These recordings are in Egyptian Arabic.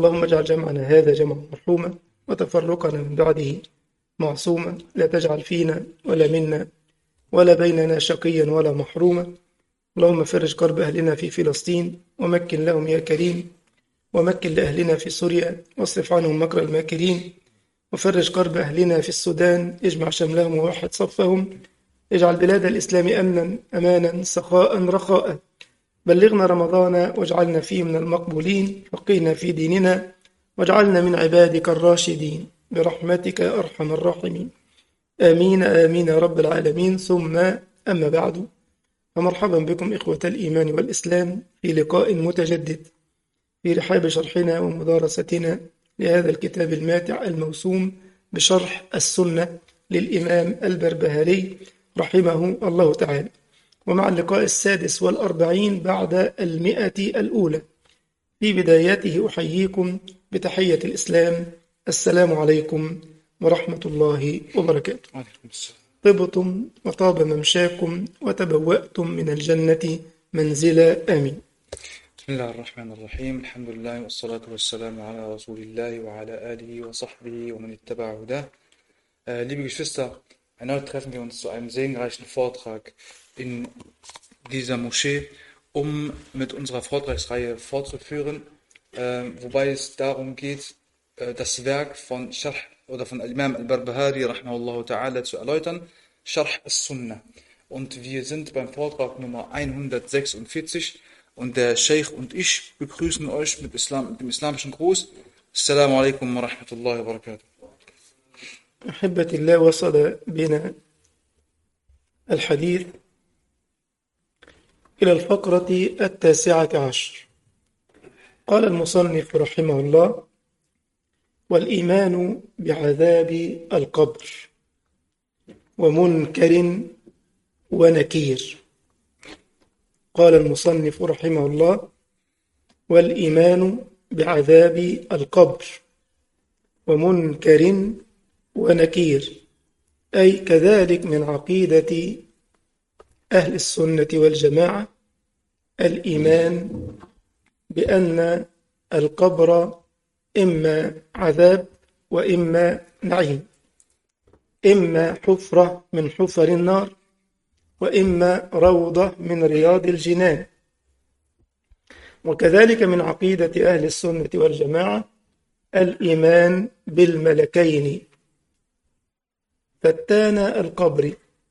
اللهم اجعل جمعنا هذا جمعا مرحوما وتفرقنا من بعده معصوما لا تجعل فينا ولا منا ولا بيننا شقيا ولا محروما اللهم فرج كرب أهلنا في فلسطين ومكن لهم يا كريم ومكن لأهلنا في سوريا واصرف عنهم مكر الماكرين وفرج كرب أهلنا في السودان اجمع شملهم ووحد صفهم اجعل بلاد الإسلام أمنا أمانا سخاء رخاء بلغنا رمضان واجعلنا فيه من المقبولين فقهنا في ديننا واجعلنا من عبادك الراشدين برحمتك يا أرحم الراحمين آمين آمين يا رب العالمين ثم أما بعد فمرحبا بكم إخوة الإيمان والإسلام في لقاء متجدد في رحاب شرحنا ومدارستنا لهذا الكتاب الماتع الموسوم بشرح السنة للإمام البربهاري رحمه الله تعالى ومع اللقاء السادس والأربعين بعد المئة الأولى في بدايته أحييكم بتحية الإسلام السلام عليكم ورحمة الله وبركاته عليكم السلام طبتم وطاب ممشاكم وتبوأتم من الجنة منزلا آمين بسم الله الرحمن الرحيم الحمد لله والصلاة والسلام على رسول الله وعلى آله وصحبه ومن اتبع هداه Äh, liebe Geschwister, erneut treffen wir uns zu einem segenreichen Vortrag in dieser Moschee, um mit unserer Vortragsreihe fortzuführen, äh, wobei es darum geht, äh, das Werk von Sharh oder von Imam al-Barbahari rahimahullah ta'ala zu erläutern, Sharh al-Sunnah. Und wir sind beim Vortrag Nummer 146 und der Sheikh und ich begrüßen euch mit, Islam, mit dem islamischen Gruß. Assalamu alaikum wa rahmatullahi wa barakatuh. أحبتي الله وصل بنا الحديث إلى الفقرة التاسعة عشر قال المصنف رحمه الله والإيمان بعذاب القبر ومنكر ونكير قال المصنف رحمه الله والإيمان بعذاب القبر ومنكر ونكير أي كذلك من عقيدة أهل السنة والجماعة الإيمان بأن القبر إما عذاب وإما نعيم إما حفرة من حفر النار وإما روضة من رياض الجنان وكذلك من عقيدة أهل السنة والجماعة الإيمان بالملكين فتان القبر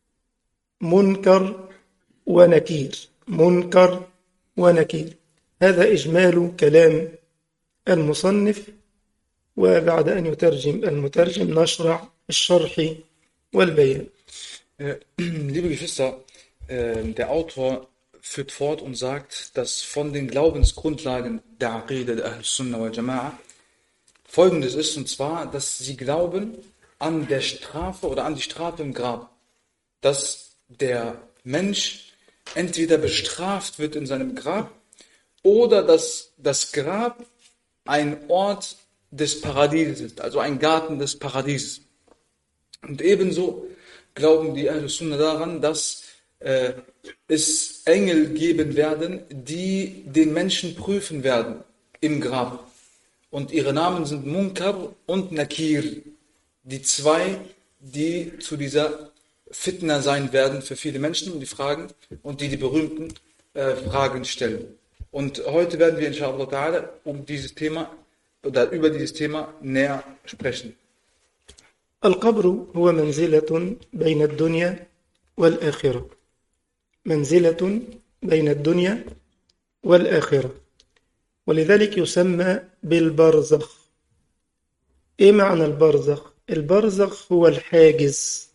منكر ونكير منكر ونكير هذا إجمال كلام المصنف وبعد أن يترجم المترجم نشرع الشرح والبيان Äh, Liebe Geschwister, äh, der Autor führt fort und sagt, dass von den Glaubensgrundlagen der Aqida der Ahl-Sunnah wal Jama'a folgendes ist, und zwar, dass sie glauben an der Strafe oder an die Strafe im Grab. Dass der Mensch entweder bestraft wird in seinem Grab oder dass das Grab ein Ort des Paradieses ist, also ein Garten des Paradieses. Und ebenso glauben die Ahlus Sunnah daran, dass äh, es Engel geben werden, die den Menschen prüfen werden im Grab. Und ihre Namen sind Munkar und Nakir, die zwei, die zu dieser Fitna sein werden für viele Menschen und die Fragen und die die berühmten äh, Fragen stellen. Und heute werden wir inshallah ta'ala um dieses Thema oder über dieses Thema näher sprechen. القبر هو منزلة بين الدنيا والآخرة منزلة بين الدنيا والآخرة ولذلك يسمى بالبرزخ إيه معنى البرزخ؟ البرزخ هو الحاجز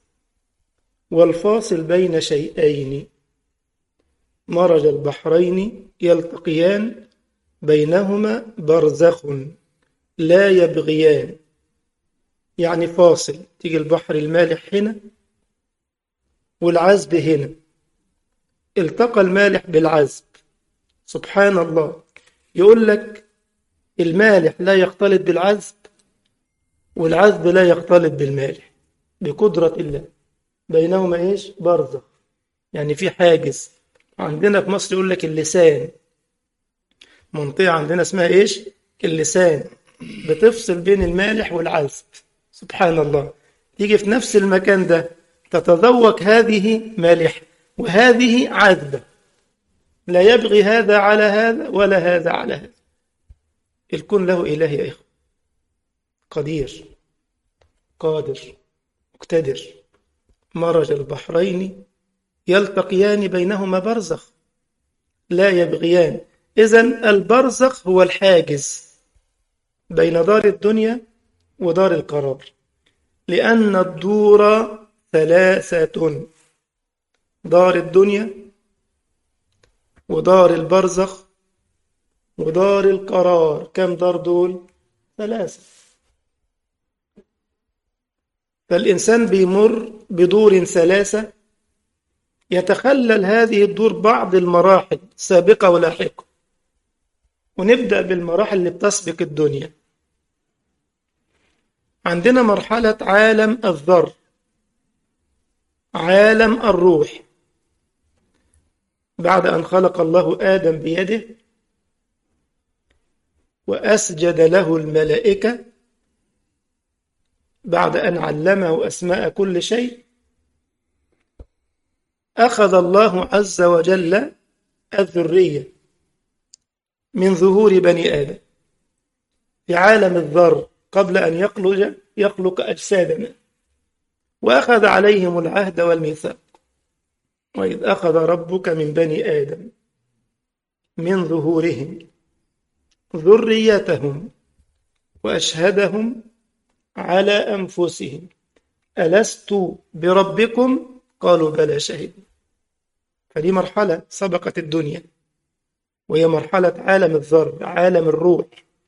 والفاصل بين شيئين مرج البحرين يلتقيان بينهما برزخ لا يبغيان يعني فاصل تيجي البحر المالح هنا والعذب هنا التقى المالح بالعذب سبحان الله يقول لك المالح لا يختلط بالعذب والعذب لا يختلط بالمالح بقدرة الله بينهما ايش برزخ يعني في حاجز عندنا في مصر يقول لك اللسان منطقة عندنا اسمها ايش اللسان بتفصل بين المالح والعذب سبحان الله تيجي في نفس المكان ده تتذوق هذه مالحة وهذه عذبة لا يبغي هذا على هذا ولا هذا على هذا الكون له إله يا إخوة قدير قادر مقتدر مرج البحرين يلتقيان بينهما برزخ لا يبغيان إذا البرزخ هو الحاجز بين دار الدنيا ودار القرار لأن الدور ثلاثة دار الدنيا ودار البرزخ ودار القرار كم دار دول ثلاثة فالإنسان بيمر بدور ثلاثة يتخلل هذه الدور بعض المراحل سابقة ولاحقة ونبدأ بالمراحل اللي بتسبق الدنيا عندنا مرحلة عالم الذر عالم الروح بعد أن خلق الله آدم بيده وأسجد له الملائكة بعد أن علمه أسماء كل شيء أخذ الله عز وجل الذرية من ظهور بني آدم في عالم الذر قبل أن يخلق يخلق أجسادنا وأخذ عليهم العهد والميثاق وإذ أخذ ربك من بني آدم من ظهورهم ذريتهم وأشهدهم على أنفسهم ألست بربكم قالوا بلى شهدنا فدي مرحلة سبقت الدنيا وهي مرحلة عالم الذر عالم الروح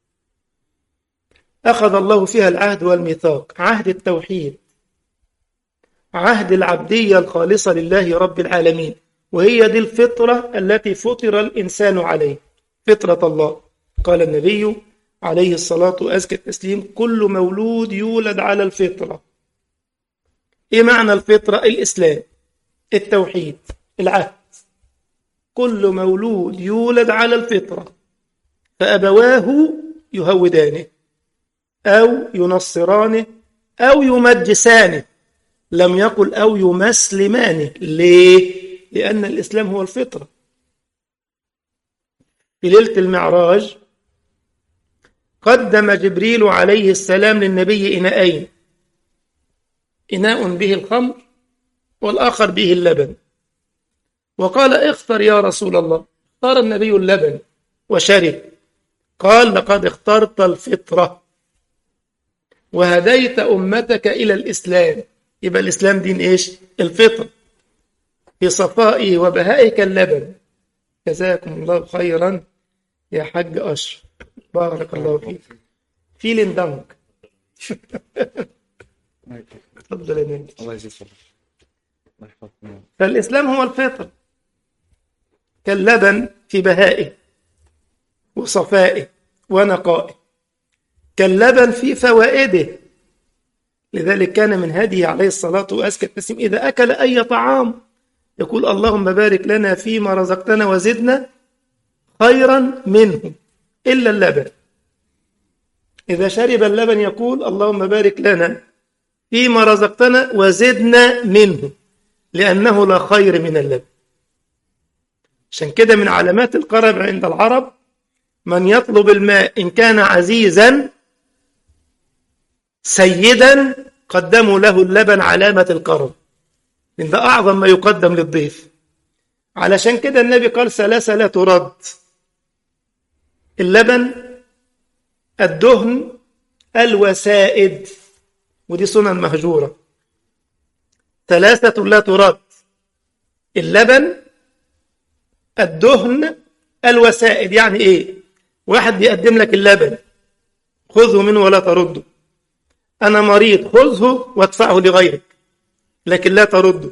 أخذ الله فيها العهد والميثاق عهد التوحيد عهد العبدية الخالصة لله رب العالمين وهي دي الفطرة التي فطر الإنسان عليه فطرة الله قال النبي عليه الصلاة وأزكى التسليم كل مولود يولد على الفطرة إيه معنى الفطرة؟ الإسلام التوحيد العهد كل مولود يولد على الفطرة فأبواه يهودانه أو ينصرانه أو يمجسانه لم يقل أو يمسلمانه ليه؟ لأن الإسلام هو الفطرة في ليلة المعراج قدم جبريل عليه السلام للنبي إناءين إناء به الخمر والآخر به اللبن وقال اختر يا رسول الله اختار النبي اللبن وشرب قال لقد اخترت الفطرة وهديت أمتك إلى الإسلام يبقى الإسلام دين إيش الفطر في صفائه وبهائه كاللبن جزاكم الله خيرا يا حاج أشرف بارك الله فيك فيلين دانك تفضل يا نبي الله يجزيك فضل الله يحفظكم فالإسلام هو الفطر كاللبن في بهائه وصفائه ونقائه كاللبن في فوائده لذلك كان من هديه عليه الصلاة وأزكى التسليم إذا أكل أي طعام يقول اللهم بارك لنا فيما رزقتنا وزدنا خيرا منه إلا اللبن إذا شرب اللبن يقول اللهم بارك لنا فيما رزقتنا وزدنا منه لأنه لا خير من اللبن عشان كده من علامات القرب عند العرب من يطلب الماء إن كان عزيزا سيدا قدموا له اللبن علامة القرب إن ده أعظم ما يقدم للضيف علشان كده النبي قال ثلاثة لا ترد اللبن الدهن الوسائد ودي سنن مهجورة ثلاثة لا ترد اللبن الدهن الوسائد يعني ايه واحد بيقدم لك اللبن خذه منه ولا ترده انا مريض خذه وادفعه لغيرك لكن لا ترده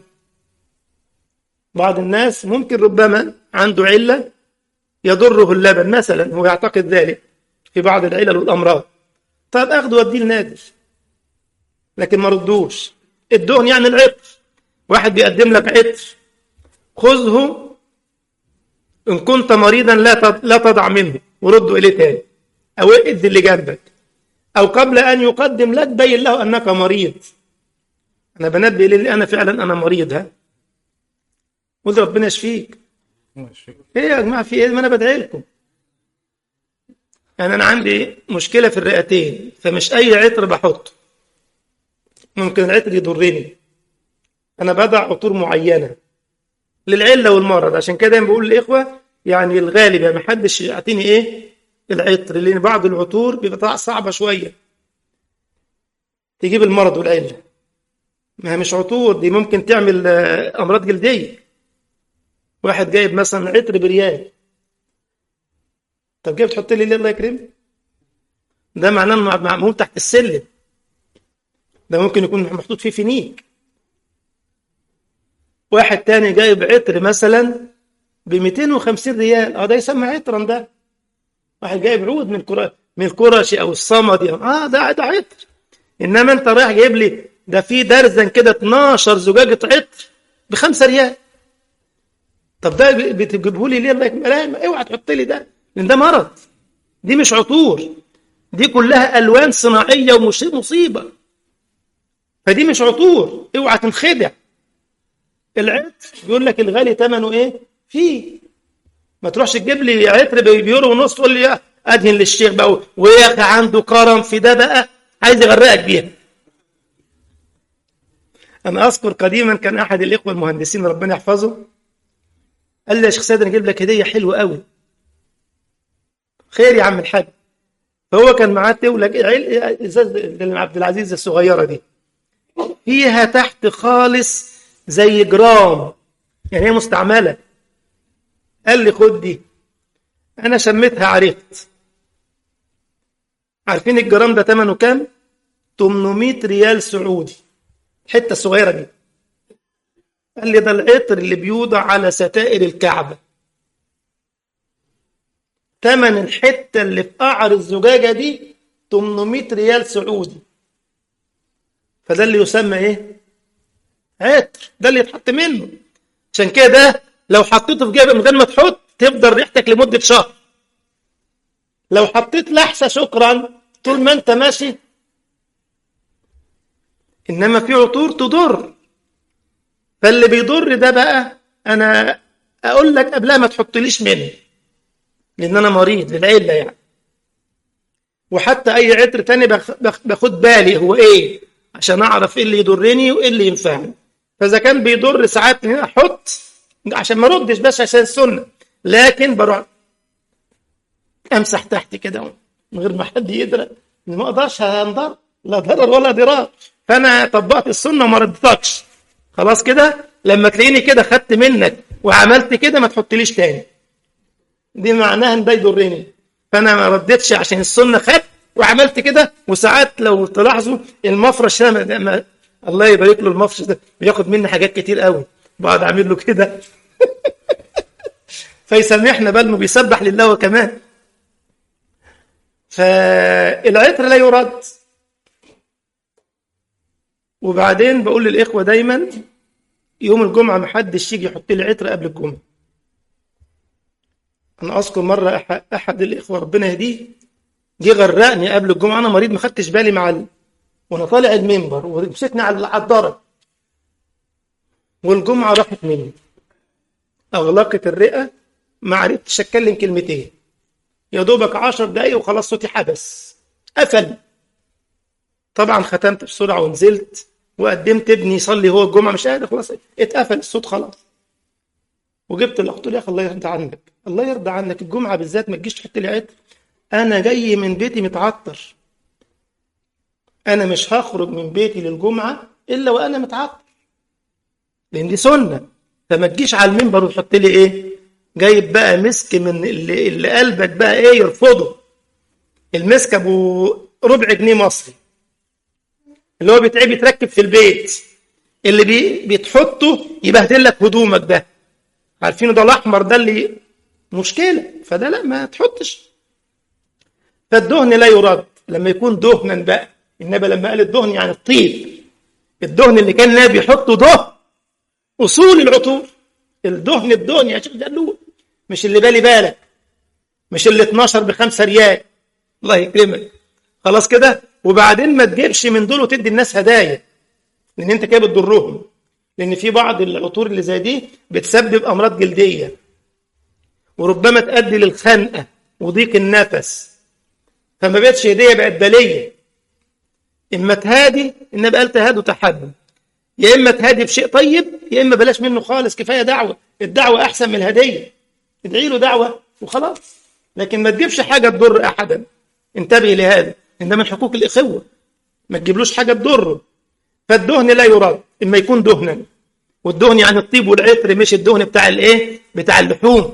بعض الناس ممكن ربما عنده علة يضره اللبن مثلا هو يعتقد ذلك في بعض العلل والأمراض طيب أخده واديه لنادر لكن ما ردوش الدهن يعني العطر واحد بيقدم لك عطر خذه إن كنت مريضا لا لا تضع منه ورده إليه تاني أو ادي اللي جنبك أو قبل أن يقدم لك بين له أنك مريض أنا بنبه للي أنا فعلا أنا مريض ها قول ربنا يشفيك إيه يا جماعة في إيه ما أنا بدعي لكم يعني أنا عندي مشكلة في الرئتين فمش أي عطر بحطه ممكن العطر يضرني أنا بضع عطور معينة للعلة والمرض عشان كده دايما بقول للإخوة يعني الغالب يعني محدش يعطيني إيه العطر لأن بعض العطور بيبقى صعبة شوية تجيب المرض والعلة ما هي مش عطور دي ممكن تعمل أمراض جلدية واحد جايب مثلا عطر بريال طب جايب تحط لي ليه الله يكرمك ده معناه انه معمول تحت السلم ده ممكن يكون محطوط فيه فينيك واحد تاني جايب عطر مثلا ب 250 ريال اه ده يسمى عطرا ده واحد جايب عود من كرة من الكرشي او الصمدي اه ده ده عطر انما انت رايح جايب لي ده في درزن كده 12 زجاجه عطر ب 5 ريال طب ده بتجيبه لي ليه الله يكرمك لا اوعى تحط لي ده لان ده مرض دي مش عطور دي كلها الوان صناعيه ومش مصيبه فدي مش عطور اوعى تنخدع العطر بيقول لك الغالي ثمنه ايه فيه ما تروحش تجيب لي عطر بيورو ونص تقول لي ادهن للشيخ بقى ويا اخي عنده كرم في ده بقى عايز يغرقك بيها انا اذكر قديما كان احد الاخوه المهندسين ربنا يحفظه قال لي يا شيخ سيد انا اجيب لك هديه حلوه قوي خير يا عم الحاج فهو كان معاه تولك ازاز عبد العزيز الصغيره دي فيها تحت خالص زي جرام يعني هي مستعمله قال لي خد دي انا شميتها عرفت عارفين الجرام ده ثمنه كام 800 ريال سعودي الحته الصغيره دي قال لي ده العطر اللي بيوضع على ستائر الكعبه ثمن الحته اللي في قعر الزجاجه دي 800 ريال سعودي فده اللي يسمى ايه عطر ده اللي يتحط منه عشان كده لو حطيته في جيبك من غير ما تحط تفضل ريحتك لمده شهر لو حطيت لحسه شكرا طول ما انت ماشي انما في عطور تضر فاللي بيضر ده بقى انا اقول لك قبلها ما تحطليش منه لان انا مريض للعله يعني وحتى اي عطر تاني باخد بالي هو ايه عشان اعرف ايه اللي يضرني وايه اللي ينفعني فاذا كان بيضر ساعات احط عشان ما اردش بس عشان السنه لكن بروح امسح تحت كده من غير ما حد يدرى ما اقدرش هنضر لا ضرر ولا ضرار فانا طبقت السنه وما ردتكش خلاص كده لما تلاقيني كده خدت منك وعملت كده ما تحطليش تاني دي معناها ان ده يضرني فانا ما ردتش عشان السنه خدت وعملت كده وساعات لو تلاحظوا المفرش ده الله يبارك له المفرش ده بياخد مني حاجات كتير قوي بقعد اعمل له كده فيسامحنا بل انه بيسبح لله وكمان فالعطر لا يرد وبعدين بقول للاخوه دايما يوم الجمعه ما حدش يجي يحط لي عطر قبل الجمعه انا اذكر مره احد الاخوه ربنا يهديه جه غرقني قبل الجمعه انا مريض ما خدتش بالي مع ال... وانا طالع المنبر ومسكني على الدرج والجمعه راحت مني اغلقت الرئه ما عرفتش اتكلم كلمتين يا دوبك عشر دقايق وخلاص صوتي حبس قفل طبعا ختمت بسرعه ونزلت وقدمت ابني يصلي هو الجمعه مش قادر خلاص اتقفل الصوت خلاص وجبت الاخت يا اخي الله يرضى عنك الله يرضى عنك الجمعه بالذات ما تجيش تحط لي عطر انا جاي من بيتي متعطر انا مش هخرج من بيتي للجمعه الا وانا متعطر لان دي سنه فما تجيش على المنبر وتحط لي ايه جايب بقى مسك من اللي, اللي قلبك بقى ايه يرفضه المسك ابو ربع جنيه مصري اللي هو بيتعب يتركب في البيت اللي بي بتحطه يبهدل لك هدومك ده عارفينه ده الاحمر ده اللي مشكله فده لا ما تحطش فالدهن لا يرد لما يكون دهنا بقى النبي لما قال الدهن يعني الطيب الدهن اللي كان النبي يحطه دهن اصول العطور الدهن الدهن يا شيخ دلول مش اللي بالي بالك مش اللي 12 ب 5 ريال الله يكرمك خلاص كده وبعدين ما تجيبش من دول وتدي الناس هدايا لان انت كده بتضرهم لان في بعض العطور اللي زي دي بتسبب امراض جلديه وربما تؤدي للخنقه وضيق النفس فما بقتش هديه بقت بليه اما تهادي النبي قال تهادوا تحدوا يا اما تهادي بشيء طيب يا اما بلاش منه خالص كفايه دعوه الدعوه احسن من الهديه ادعي له دعوه وخلاص لكن ما تجيبش حاجه تضر احدا انتبه لهذا ان ده من حقوق الاخوه ما تجيبلوش حاجه تضره فالدهن لا يراد اما يكون دهنا والدهن يعني الطيب والعطر مش الدهن بتاع الايه بتاع اللحوم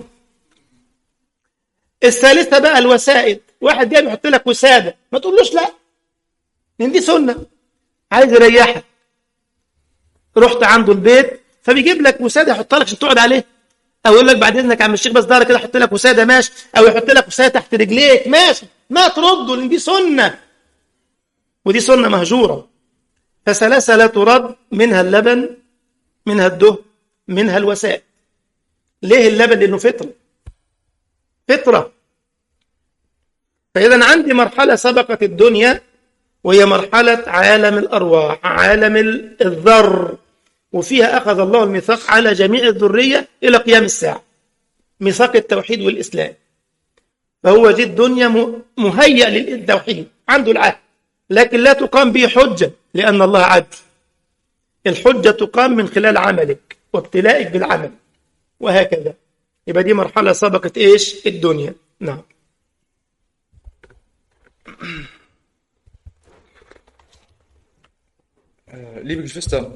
الثالثه بقى الوسائد واحد جاي يحط لك وساده ما تقولوش لا لان دي سنه عايز يريحك رحت عنده البيت فبيجيب لك وساده يحطها لك عشان تقعد عليه او يقول لك بعد اذنك يا عم الشيخ بس ظهرك كده احط لك وساده ماشي او يحط لك وساده تحت رجليك ماشي ما ترده لان دي سنه ودي سنه مهجوره فثلاثه لا ترد منها اللبن منها الدهن منها الوسائل ليه اللبن لانه فطره فطره فاذا عندي مرحله سبقت الدنيا وهي مرحله عالم الارواح عالم الذر وفيها أخذ الله الميثاق على جميع الذرية إلى قيام الساعة ميثاق التوحيد والإسلام فهو دي الدنيا مهيأ للتوحيد عنده العهد لكن لا تقام به حجة لأن الله عدل الحجة تقام من خلال عملك وابتلائك بالعمل وهكذا يبقى دي مرحلة سبقت إيش الدنيا نعم Liebe Geschwister,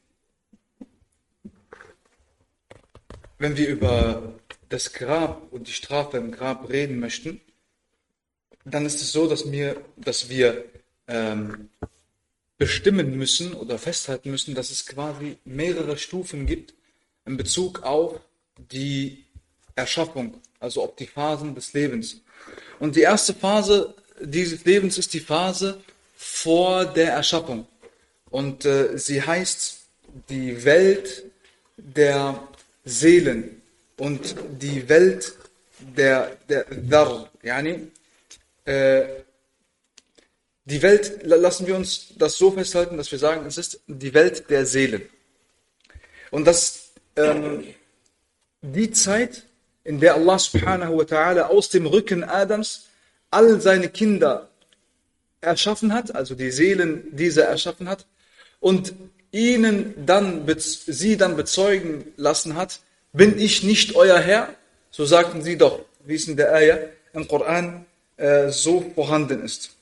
wenn wir über das Grab und die Strafe im Grab reden möchten, dann ist es so, dass wir, dass wir ähm, bestimmen müssen oder festhalten müssen, dass es quasi mehrere Stufen gibt in Bezug auf die Erschaffung, also auf die Phasen des Lebens. Und die erste Phase dieses Lebens ist die Phase vor der Erschaffung. Und äh, sie heißt die Welt der Seelen und die Welt der, der Dhar. Yani, äh, die Welt, lassen wir uns das so festhalten, dass wir sagen, es ist die Welt der Seelen. Und das ähm, die Zeit, in der Allah subhanahu wa ta'ala aus dem Rücken Adams all seine Kinder erschaffen hat, also die Seelen dieser erschaffen hat, und ihnen dann, sie dann bezeugen lassen hat, bin ich nicht euer Herr? So sagten sie doch, wie es in der Ayah im Koran äh, so vorhanden ist.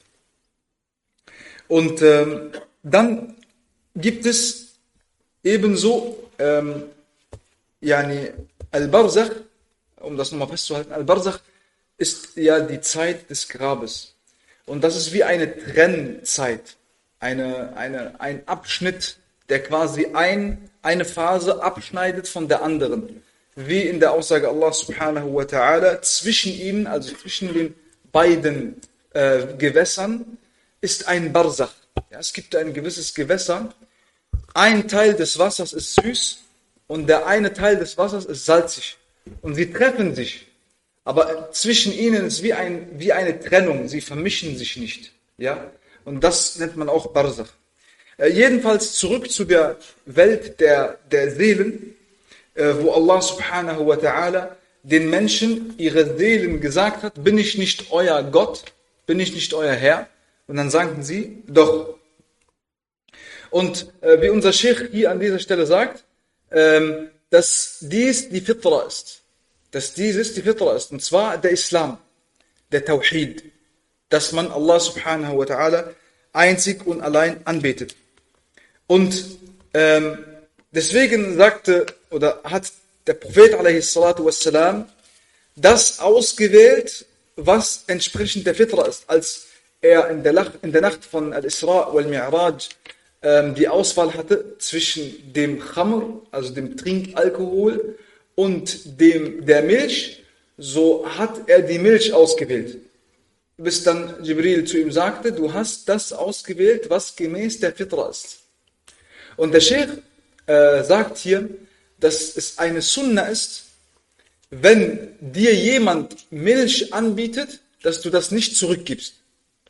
Und ähm, dann gibt es ebenso ähm, yani Al-Barzakh, um das nochmal festzuhalten, Al-Barzakh ist ja die Zeit des Grabes. Und das ist wie eine Trennzeit, eine, eine, ein Abschnitt, der quasi ein, eine Phase abschneidet von der anderen. Wie in der Aussage Allah subhanahu wa ta'ala, zwischen ihnen, also zwischen den beiden äh, Gewässern, ist ein Barzach. Ja, es gibt ein gewisses Gewässer. Ein Teil des Wassers ist süß und der eine Teil des Wassers ist salzig. Und sie treffen sich. Aber zwischen ihnen ist wie, ein, wie eine Trennung. Sie vermischen sich nicht. Ja? Und das nennt man auch Barzach. Äh, jedenfalls zurück zu der Welt der, der Seelen, äh, wo Allah subhanahu wa ta'ala den Menschen ihre Seelen gesagt hat, bin ich nicht euer Gott, bin ich nicht euer Herr? Und dann sagten sie, doch. Und äh, wie unser Sheikh hier an dieser Stelle sagt, ähm, dass dies die Fitra ist. Dass dieses die Fitra ist. Und zwar der Islam, der Tawhid. Dass man Allah subhanahu wa ta'ala einzig und allein anbetet. Und ähm, deswegen sagte oder hat der Prophet wassalam, das ausgewählt, was entsprechend der Fitra ist, als er in der, Nacht, in der Nacht von Al-Isra wal Mi'raj ähm, die Auswahl hatte zwischen dem Khamr, also dem Trinkalkohol, und dem, der Milch, so hat er die Milch ausgewählt. Bis dann Jibril zu ihm sagte, du hast das ausgewählt, was gemäß der Fitra ist. Und der Sheikh äh, sagt hier, dass es eine Sunna ist, wenn dir jemand Milch anbietet, dass du das nicht zurückgibst.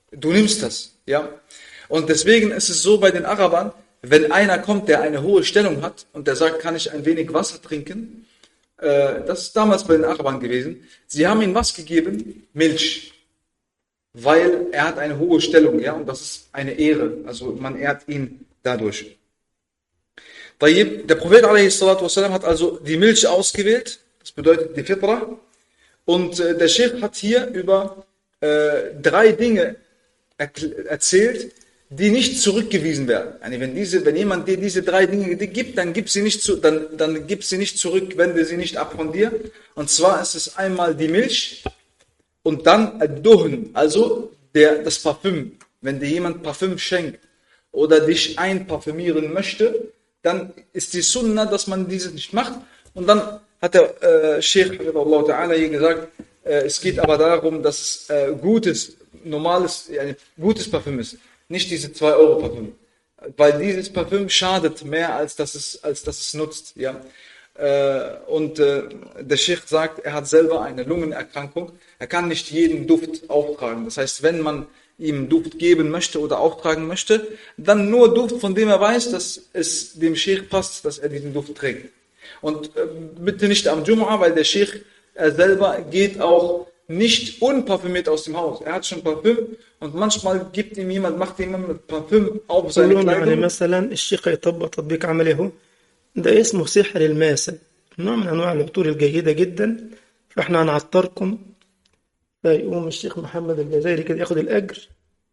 Du nimmst das, ja. Und deswegen ist es so bei den Arabern, wenn einer kommt, der eine hohe Stellung hat und der sagt, kann ich ein wenig Wasser trinken, äh, das ist damals bei den Arabern gewesen, sie haben ihm was gegeben? Milch. Weil er hat eine hohe Stellung, ja, und das ist eine Ehre. Also man ehrt ihn dadurch. Der Prophet والسلام, hat also die Milch ausgewählt, das bedeutet die Fitra. Und äh, der Sheikh hat hier über äh, drei Dinge erzählt, die nicht zurückgewiesen werden. Also wenn, diese, wenn jemand dir diese drei Dinge gibt, dann gib sie nicht, zu, dann, dann gib sie nicht zurück, wende sie nicht ab von dir. Und zwar ist es einmal die Milch und dann Duhn, also der, das Parfüm. Wenn dir jemand Parfüm schenkt oder dich einparfümieren möchte, dann ist die Sunna, dass man dieses nicht macht. Und dann hat der äh, Sheikh Allah hier gesagt, äh, es geht aber darum, dass es äh, gutes, normales, ein gutes Parfüm ist. Nicht diese 2 Euro Parfüm. Weil dieses Parfüm schadet mehr, als dass es, als dass es nutzt. Ja? Äh, und äh, der Sheikh sagt, er hat selber eine Lungenerkrankung. Er kann nicht jeden Duft auftragen. Das heißt, wenn man ihm Duft geben möchte oder auftragen möchte, dann nur Duft, von dem er weiß, dass es dem Sheikh passt, dass er diesen Duft trägt. Und äh, bitte nicht am Jum'a, weil der Sheikh er selber geht auch nicht unparfümiert aus dem Haus. Er hat schon Parfüm und manchmal gibt ihm jemand, macht jemand Parfüm auf seine يقولون يعني Kleidung. مثلا الشيخ يطبق تطبيق عملي هو ده اسمه سحر الماسة نوع من أنواع العطور الجيدة جدا فإحنا هنعطركم فيقوم الشيخ محمد الجزائري كده ياخد الأجر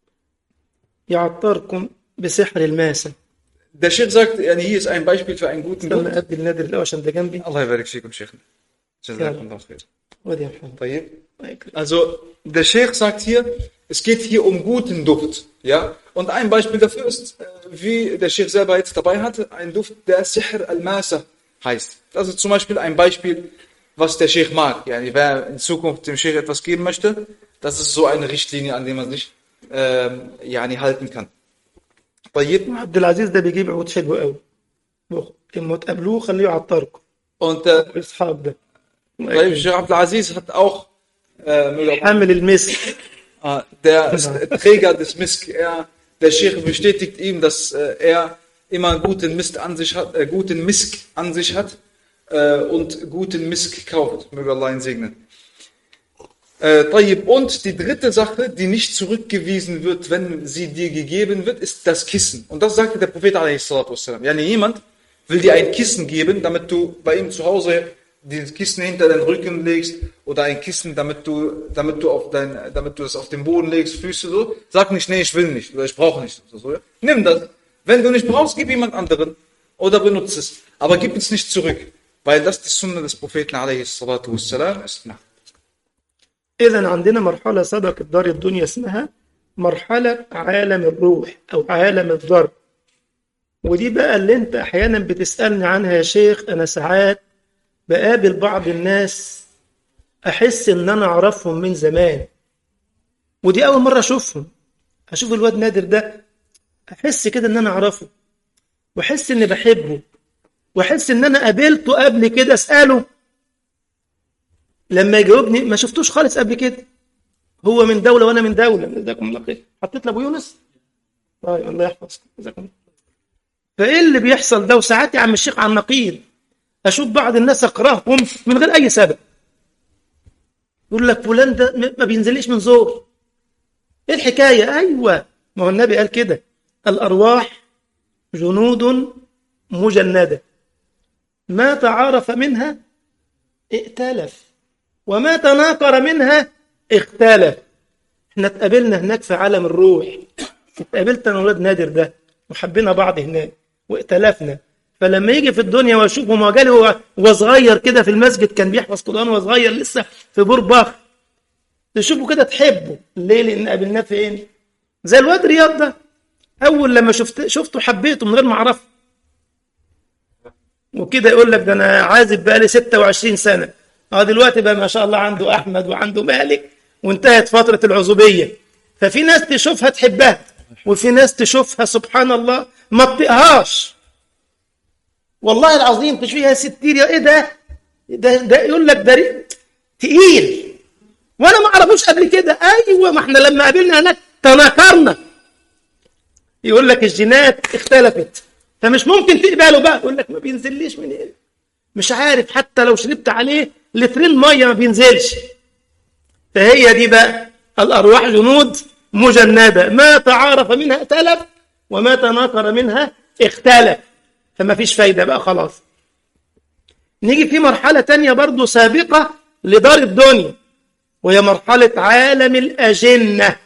يعطركم بسحر الماسة Der Sheikh sagt, yani, hier ist ein Beispiel für einen guten استنى Duft. أدي النادر الأول عشان ده جنبي Allah يبارك فيكم شيخنا. جزاكم الله خير. ودي يا محمد طيب. الله يكرمك. Also, der Sheikh sagt hier, es geht hier um guten Duft. Ja? Und ein Beispiel dafür ist, äh, wie der Sheikh selber jetzt dabei hatte, ein Duft, der Sihr al-Masa heißt. Das ist zum Beispiel ein Beispiel, was der Sheikh mag. Yani, wer in Zukunft dem Sheikh etwas geben möchte, das ist so eine Richtlinie, an der man sich ähm, yani, halten kann. طيب. عبد العزيز ده بيجيب عود حلو قوي لما تقابلوه خليه يعطركم Und äh, إسحاق ده الله طيب, يكرمك. Sheikh Abdelaziz hat auch äh, möge Allah- حامل المسك Ah, der ist Träger des Misk. Er, der Sheikh bestätigt ihm, dass äh, er immer guten Mist an sich hat, äh, guten Misk an sich hat äh, und guten Misk kauft. Möge Allah ihn segnen. Äh, طيب. Und die dritte Sache, die nicht zurückgewiesen wird, wenn sie dir gegeben wird, ist das Kissen. Und das sagte der Prophet a.s. Yani jemand will dir ein Kissen geben, damit du bei ihm zu Hause dieses Kissen hinter den Rücken legst oder ein Kissen, damit du, damit du auf dein, damit du es auf den Boden legst, Füße so. Sag nicht, nee, ich will nicht oder ich brauche nicht. Oder so, ja? Nimm das. Wenn du nicht brauchst, gib jemand anderen oder benutze es. Aber gib es nicht zurück, weil das die Sunna des Propheten a.s. ist. Na. إذا عندنا مرحلة سبقت دار الدنيا اسمها مرحلة عالم الروح أو عالم الذر ودي بقى اللي أنت أحيانا بتسألني عنها يا شيخ أنا ساعات بقابل بعض الناس أحس إن أنا أعرفهم من زمان ودي أول مرة أشوفهم أشوف الواد نادر ده أحس كده إن أنا أعرفه وأحس إني بحبه وأحس إن أنا قابلته قبل كده أسأله لما يجاوبني ما شفتوش خالص قبل كده هو من دولة وأنا من دولة جزاكم الله خير حطيت لأبو يونس طيب الله يحفظكم جزاكم الله فإيه اللي بيحصل ده وساعات يا عم الشيخ على النقيض أشوف بعض الناس أكرههم من غير أي سبب يقول لك فلان ده ما بينزليش من زور إيه الحكاية أيوة ما هو النبي قال كده الأرواح جنود مجندة ما تعارف منها ائتلف وما تناكر منها اختلف احنا اتقابلنا هناك في عالم الروح اتقابلت انا ولاد نادر ده وحبينا بعض هناك وائتلفنا فلما يجي في الدنيا واشوفه ما جالي هو هو صغير كده في المسجد كان بيحفظ قران وهو صغير لسه في بورباخ تشوفه كده تحبه ليه لان قابلناه فين زي الواد رياض ده اول لما شفت شفته حبيته من غير ما اعرفه وكده يقول لك ده انا عازب بقالي 26 سنه اه دلوقتي بقى ما شاء الله عنده احمد وعنده مالك وانتهت فتره العزوبيه ففي ناس تشوفها تحبها وفي ناس تشوفها سبحان الله ما تطيقهاش والله العظيم تشوفها ستير يا ايه ده ده, ده يقول لك ده تقيل وانا ما اعرفوش قبل كده ايوه ما احنا لما قابلنا هناك تناكرنا يقول لك الجينات اختلفت فمش ممكن تقبله بقى يقول لك ما بينزليش من هنا مش عارف حتى لو شربت عليه لترين ميه ما بينزلش فهي دي بقى الارواح جنود مجنده ما تعارف منها ائتلف وما تناكر منها اختلف فما فيش فايده بقى خلاص نيجي في مرحله تانية برضو سابقه لدار الدنيا وهي مرحله عالم الاجنه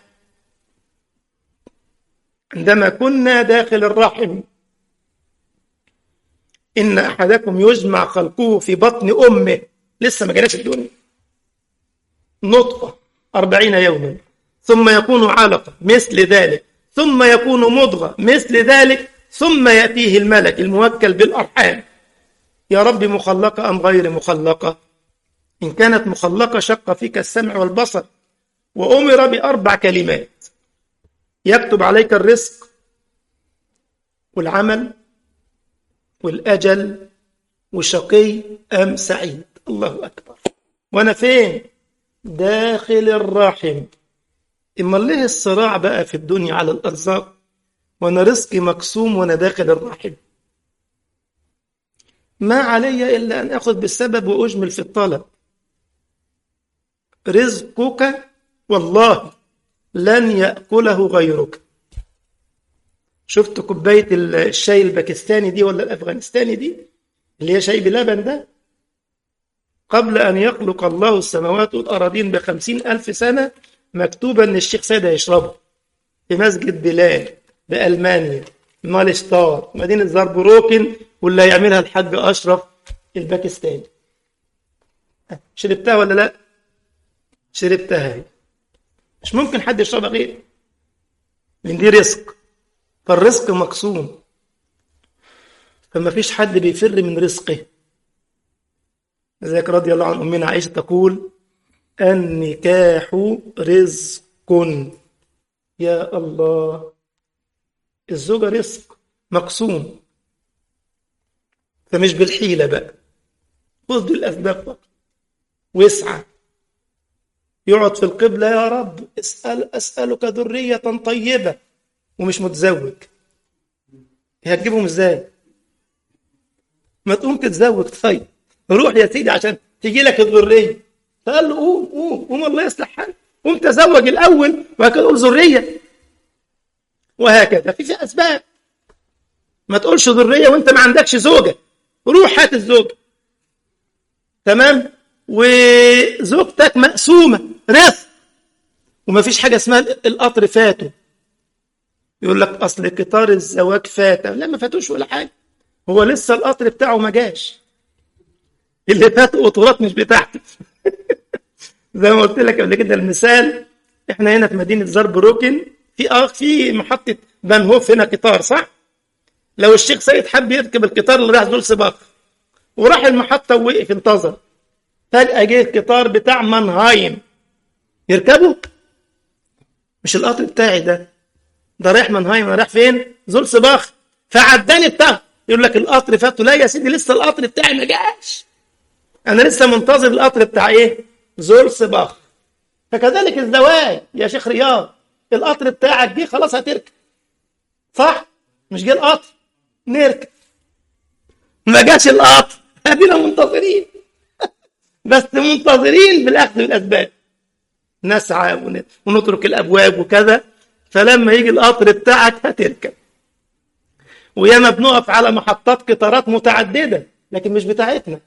عندما كنا داخل الرحم إن أحدكم يجمع خلقه في بطن أمه لسه ما جالش الدنيا نطفة أربعين يوما ثم يكون علقة مثل ذلك ثم يكون مضغة مثل ذلك ثم يأتيه الملك الموكل بالأرحام يا رب مخلقة أم غير مخلقة إن كانت مخلقة شق فيك السمع والبصر وأمر بأربع كلمات يكتب عليك الرزق والعمل والأجل وشقي أم سعيد الله أكبر وأنا فين داخل الرحم إما ليه الصراع بقى في الدنيا على الأرزاق وأنا رزقي مقسوم وأنا داخل الرحم ما علي إلا أن أخذ بالسبب وأجمل في الطلب رزقك والله لن يأكله غيرك شفت كوباية الشاي الباكستاني دي ولا الأفغانستاني دي اللي هي شاي بلبن ده قبل أن يخلق الله السماوات والأراضين بخمسين ألف سنة مكتوبة أن الشيخ سيد هيشربه في مسجد بلال بألمانيا مالشتار مدينة زربروكن واللي هيعملها الحاج أشرف الباكستاني شربتها ولا لا شربتها هي مش ممكن حد يشربها غير لأن دي رزق فالرزق مقسوم فما فيش حد بيفر من رزقه لذلك رضي الله عن أمنا عائشة تقول النكاح رزق يا الله الزوجة رزق مقسوم فمش بالحيلة بقى خذ بالأسباب فقط واسعى يقعد في القبلة يا رب اسأل أسألك ذرية طيبة ومش متزوج هتجيبهم ازاي ما تقوم تتزوج طيب روح يا سيدي عشان تجي لك الذريه فقال له قوم قوم قوم الله يصلح حالك قوم تزوج الاول وهكذا تقول ذريه وهكذا في في اسباب ما تقولش ذريه وانت ما عندكش زوجه روح هات الزوجه تمام وزوجتك مقسومه رزق وما فيش حاجه اسمها القطر فاته يقول لك اصل قطار الزواج فات لا ما فاتوش ولا حاجه هو لسه القطر بتاعه ما جاش اللي فات قطورات مش بتاعته زي ما قلت لك قبل كده المثال احنا هنا في مدينه زربروكن في اه في محطه بنهوف هنا قطار صح لو الشيخ سيد حب يركب القطار اللي رايح زول سباق وراح المحطه ووقف انتظر فجاه جه القطار بتاع مانهايم يركبه مش القطر بتاعي ده ده رايح منهايم انا رايح فين زول سباخ فعداني بتاع يقول لك القطر فاته لا يا سيدي لسه القطر بتاعي ما جاش انا لسه منتظر القطر بتاع ايه زول سباخ فكذلك الزواج يا شيخ رياض القطر بتاعك جه خلاص هتركب صح مش جه القطر نركب ما جاش القطر ادينا منتظرين بس منتظرين بالاخذ بالاسباب نسعى ونترك الابواب وكذا فلما يجي القطر بتاعك هتركب وياما بنقف على محطات قطارات متعدده لكن مش بتاعتنا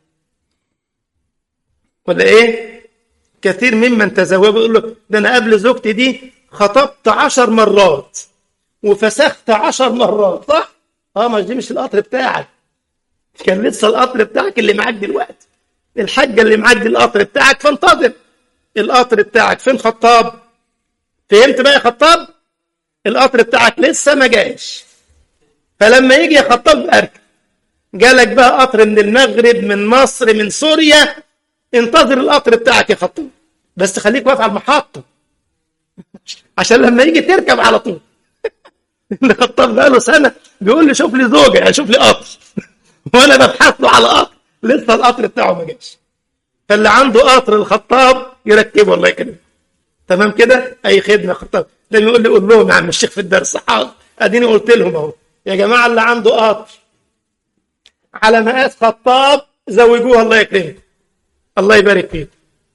ولا ايه كثير ممن تزوجوا يقول له ده انا قبل زوجتي دي خطبت عشر مرات وفسخت عشر مرات صح اه مش دي مش القطر بتاعك كان لسه القطر بتاعك اللي معاك دلوقتي الحاجه اللي معاك دي القطر بتاعك فانتظر القطر بتاعك فين خطاب فهمت بقى يا خطاب القطر بتاعك لسه ما جاش فلما يجي يا خطاب اركب جالك بقى قطر من المغرب من مصر من سوريا انتظر القطر بتاعك يا خطاب بس خليك واقف على المحطه عشان لما يجي تركب على طول الخطاب بقى له سنه بيقول لي شوف لي زوجه يعني شوف لي قطر وانا ببحث له على قطر لسه القطر بتاعه ما جاش فاللي عنده قطر الخطاب يركبه الله يكرمه تمام كده اي خدمه خطاب لما يقول لي قول لهم يا عم الشيخ في الدرس حاضر اديني قلت لهم اهو يا جماعه اللي عنده قطر على مقاس خطاب زوجوه الله يكرمك الله يبارك فيك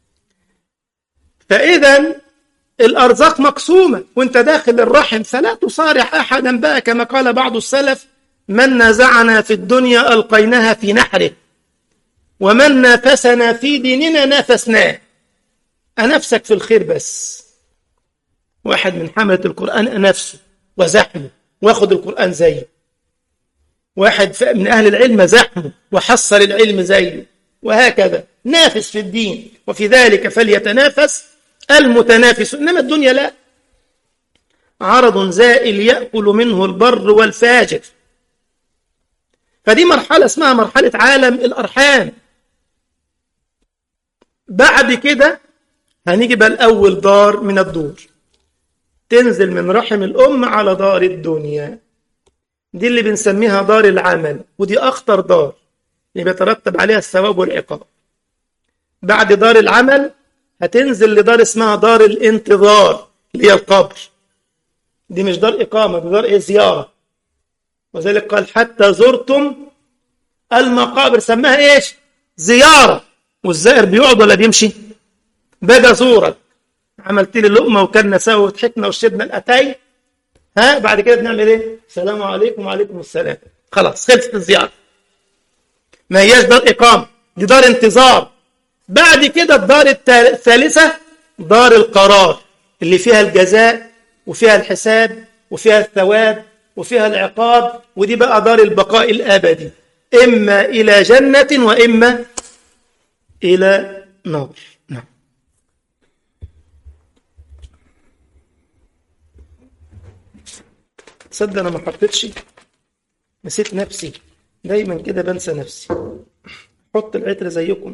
فاذا الارزاق مقسومه وانت داخل الرحم فلا تصارح احدا بقى كما قال بعض السلف من نازعنا في الدنيا القيناها في نحره ومن نافسنا في ديننا نافسناه أنفسك في الخير بس واحد من حملة القرآن أنفسه وزحمه واخد القرآن زيه واحد من أهل العلم زحمه وحصل العلم زيه وهكذا نافس في الدين وفي ذلك فليتنافس المتنافس إنما الدنيا لا عرض زائل يأكل منه البر والفاجر فدي مرحلة اسمها مرحلة عالم الأرحام بعد كده هنيجي بقى الأول دار من الدور تنزل من رحم الأم على دار الدنيا دي اللي بنسميها دار العمل ودي أخطر دار اللي بيترتب عليها الثواب والعقاب بعد دار العمل هتنزل لدار اسمها دار الانتظار اللي هي القبر دي مش دار إقامة دي دار إيه زيارة وذلك قال حتى زرتم المقابر سماها إيش زيارة والزائر بيقعد ولا بيمشي باجي ازورك عملت لي لقمه وكلنا سوا وضحكنا وشربنا الاتاي ها بعد كده بنعمل ايه السلام عليكم وعليكم السلام خلاص خلصت الزياره ما هياش دار اقامه دي دار انتظار بعد كده الدار الثالثه دار القرار اللي فيها الجزاء وفيها الحساب وفيها الثواب وفيها العقاب ودي بقى دار البقاء الابدي اما الى جنه واما الى نار نعم تصدق انا ما حطيتش نسيت نفسي دايما كده بنسى نفسي حط العطر زيكم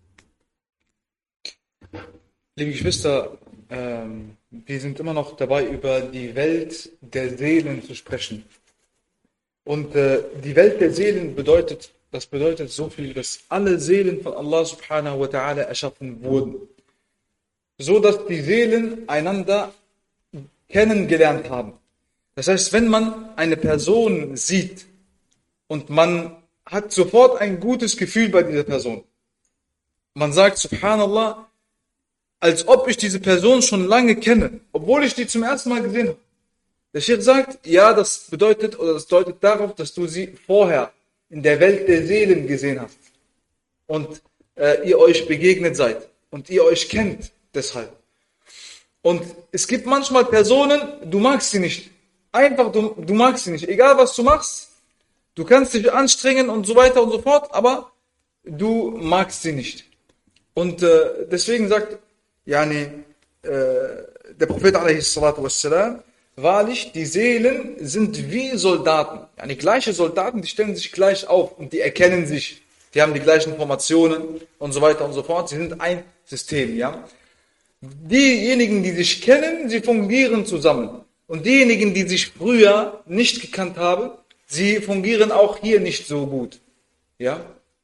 Liebe Geschwister, ähm, wir sind immer noch dabei, über die Welt der Seelen zu sprechen. Und äh, die Welt der Seelen bedeutet, das bedeutet so viel, dass alle Seelen von Allah subhanahu wa ta'ala erschaffen wurden. So dass die Seelen einander kennengelernt haben. Das heißt, wenn man eine Person sieht und man hat sofort ein gutes Gefühl bei dieser Person. Man sagt, subhanallah, als ob ich diese Person schon lange kenne, obwohl ich die zum ersten Mal gesehen habe. Der Sheikh sagt, ja, das bedeutet oder das deutet darauf, dass du sie vorher in der Welt der Seelen gesehen hast und äh, ihr euch begegnet seid und ihr euch kennt deshalb. Und es gibt manchmal Personen, du magst sie nicht. Einfach, du, du magst sie nicht. Egal was du machst, du kannst dich anstrengen und so weiter und so fort, aber du magst sie nicht. Und äh, deswegen sagt yani, äh, der Prophet wassalam, wahrlich, die Seelen sind wie Soldaten. Yani, gleiche Soldaten, die stellen sich gleich auf und die erkennen sich. Die haben die gleichen Informationen und so weiter und so fort. Sie sind ein System, ja. Diejenigen, die sich kennen, sie fungieren zusammen. Und diejenigen, die sich früher nicht gekannt haben, sie fungieren auch hier nicht so gut. Ja?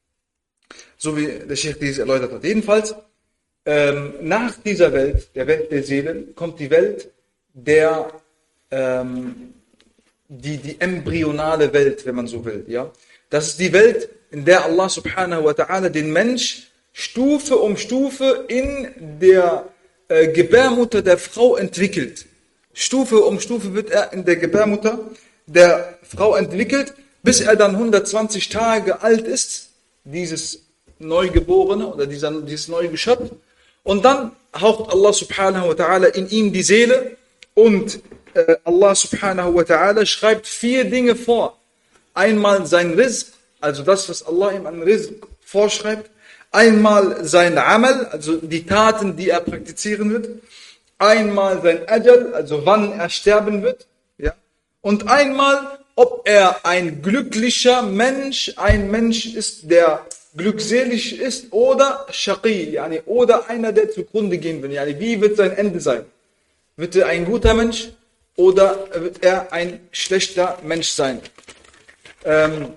So wie der Sheikh dies erläutert hat. Jedenfalls, ähm, nach dieser Welt, der Welt der Seelen, kommt die Welt der, ähm, die, die embryonale Welt, wenn man so will. Ja? Das ist die Welt, in der Allah subhanahu wa ta'ala den Mensch Stufe um Stufe in der äh, Gebärmutter der Frau entwickelt. Stufe um Stufe wird er in der Gebärmutter der Frau entwickelt, bis er dann 120 Tage alt ist, dieses Neugeborene oder dieser, dieses neue Geschöpf. Und dann haucht Allah subhanahu wa ta'ala in ihm die Seele und äh, Allah subhanahu wa ta'ala schreibt vier Dinge vor. Einmal sein Rizq, also das, was Allah ihm an Rizq vorschreibt. Einmal sein Amal, also die Taten, die er praktizieren wird einmal sein Ajal, also wann er sterben wird, ja, und einmal, ob er ein glücklicher Mensch, ein Mensch ist, der glückselig ist, oder Shaqi, yani, oder einer, der zugrunde gehen will. Yani, wie wird sein Ende sein? Wird er ein guter Mensch oder wird er ein schlechter Mensch sein? Ähm,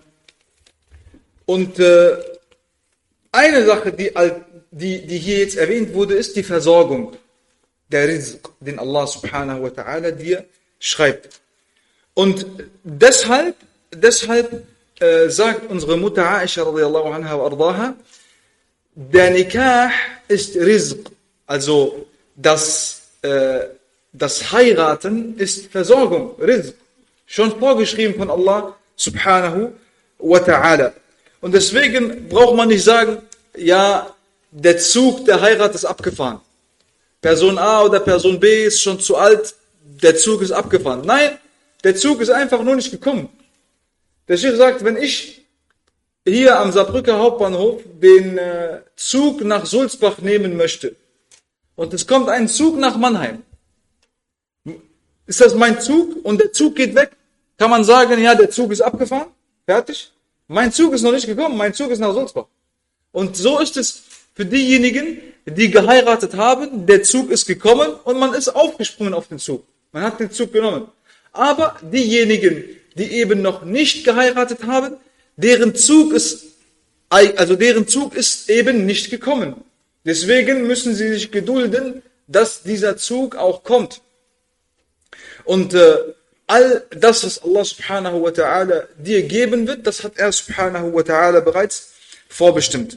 und äh, eine Sache, die, die, die hier jetzt erwähnt wurde, ist die Versorgung. der Rizq, den Allah subhanahu wa ta'ala dir schreibt. Und deshalb, deshalb äh, sagt unsere Mutter Aisha radiallahu anha wa ardaha, der Nikah ist Rizq, also das, äh, das Heiraten ist Versorgung, Rizq, schon vorgeschrieben von Allah subhanahu wa ta'ala. Und deswegen braucht man nicht sagen, ja, der Zug der Heirat ist abgefahren. Person A oder Person B ist schon zu alt, der Zug ist abgefahren. Nein, der Zug ist einfach nur nicht gekommen. Der Sheikh sagt, wenn ich hier am Saarbrücker Hauptbahnhof den äh, Zug nach Sulzbach nehmen möchte und es kommt ein Zug nach Mannheim, ist das mein Zug und der Zug geht weg, kann man sagen, ja, der Zug ist abgefahren, fertig. Mein Zug ist noch nicht gekommen, mein Zug ist nach Sulzbach. Und so ist es für diejenigen, die geheiratet haben, der Zug ist gekommen und man ist aufgesprungen auf den Zug. Man hat den Zug genommen. Aber diejenigen, die eben noch nicht geheiratet haben, deren Zug ist, also deren Zug ist eben nicht gekommen. Deswegen müssen sie sich gedulden, dass dieser Zug auch kommt. Und äh, all das, was Allah subhanahu wa ta'ala dir geben wird, das hat er subhanahu wa ta'ala bereits vorbestimmt.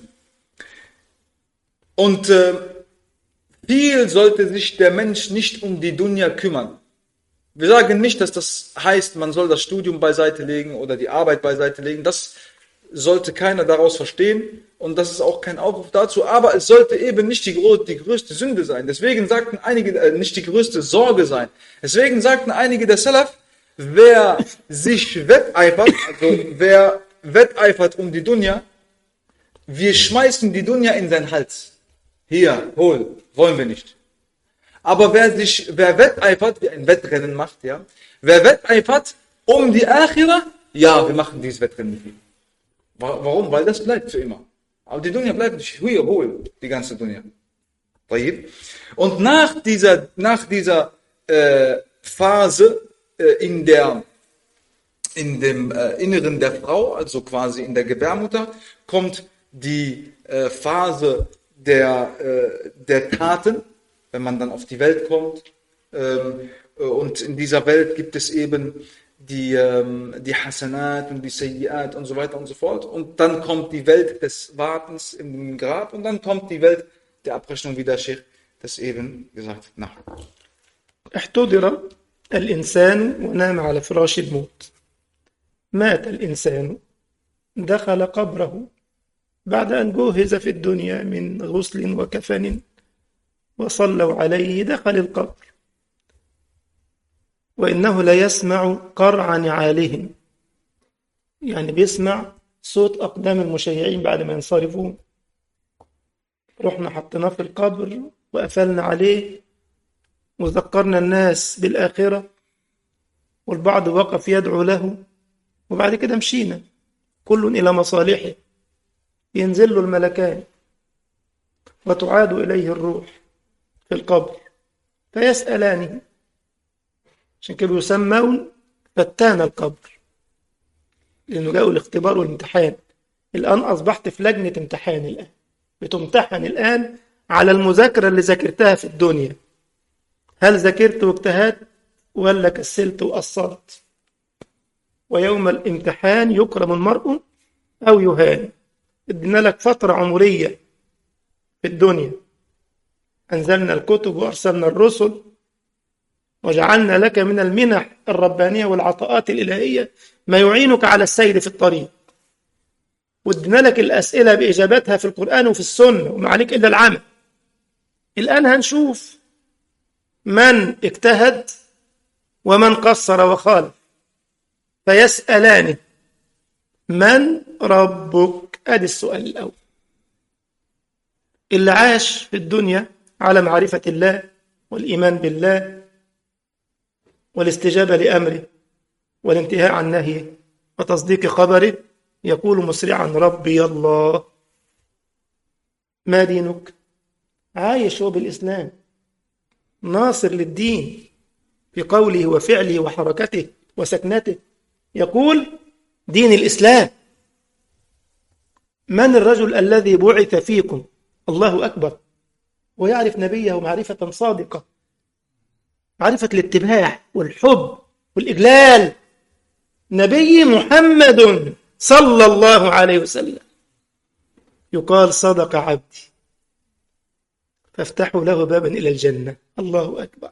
Und äh, viel sollte sich der Mensch nicht um die Dunya kümmern. Wir sagen nicht, dass das heißt, man soll das Studium beiseite legen oder die Arbeit beiseite legen. Das sollte keiner daraus verstehen und das ist auch kein Aufruf dazu. Aber es sollte eben nicht die, die größte Sünde sein. Deswegen sagten einige, äh, nicht die größte Sorge sein. Deswegen sagten einige der Salaf, wer sich wetteifert, also wer wetteifert um die Dunya, wir schmeißen die Dunya in seinen Hals. Hier, hol, wollen wir nicht. Aber wer sich, wer wetteifert, wie ein Wettrennen macht, ja, wer wetteifert um die Akhira, ja, wir machen dieses Wettrennen mit ihm. Warum? Weil das bleibt für immer. Aber die Dunya bleibt nicht. Hier, hol, die ganze Dunya. Und nach dieser, nach dieser äh, Phase äh, in der in dem äh, Inneren der Frau, also quasi in der Gebärmutter, kommt die äh, Phase der, äh, der Taten, wenn man dann auf die Welt kommt. Ähm, äh, und in dieser Welt gibt es eben die, ähm, die Hasanat und die Sayyiat und so weiter und so fort. Und dann kommt die Welt des Wartens im Grab und dann kommt die Welt der Abrechnung, wie der Sheikh das eben gesagt hat. Na. احتضر الإنسان ونام على فراش الموت مات الإنسان دخل قبره بعد أن جهز في الدنيا من غسل وكفن وصلوا عليه دخل القبر وإنه لا يسمع قرع نعالهم يعني بيسمع صوت أقدام المشيعين بعد ما ينصرفون رحنا حطيناه في القبر وقفلنا عليه وذكرنا الناس بالآخرة والبعض وقف يدعو له وبعد كده مشينا كل إلى مصالحه ينزل له الملكان وتعاد إليه الروح في القبر فيسألانه عشان كده يسمون فتان القبر لأنه جاءوا الاختبار والامتحان الآن أصبحت في لجنة امتحان الآن بتمتحن الآن على المذاكرة اللي ذاكرتها في الدنيا هل ذاكرت واجتهدت ولا كسلت وقصرت ويوم الامتحان يكرم المرء أو يهان ادينا لك فترة عمرية في الدنيا أنزلنا الكتب وأرسلنا الرسل وجعلنا لك من المنح الربانية والعطاءات الإلهية ما يعينك على السير في الطريق وادينا لك الأسئلة بإجاباتها في القرآن وفي السنة وما عليك إلا العمل الآن هنشوف من اجتهد ومن قصر وخالف فيسألان من ربك ادي السؤال الاول اللي عاش في الدنيا على معرفة الله والإيمان بالله والاستجابة لأمره والانتهاء عن نهيه وتصديق خبره يقول مسرعا ربي الله ما دينك عايش هو بالإسلام ناصر للدين في قوله وفعله وحركته وسكنته يقول دين الإسلام من الرجل الذي بعث فيكم الله أكبر ويعرف نبيه معرفة صادقة معرفة الاتباع والحب والإجلال نبي محمد صلى الله عليه وسلم يقال صدق عبدي فافتحوا له بابا إلى الجنة الله أكبر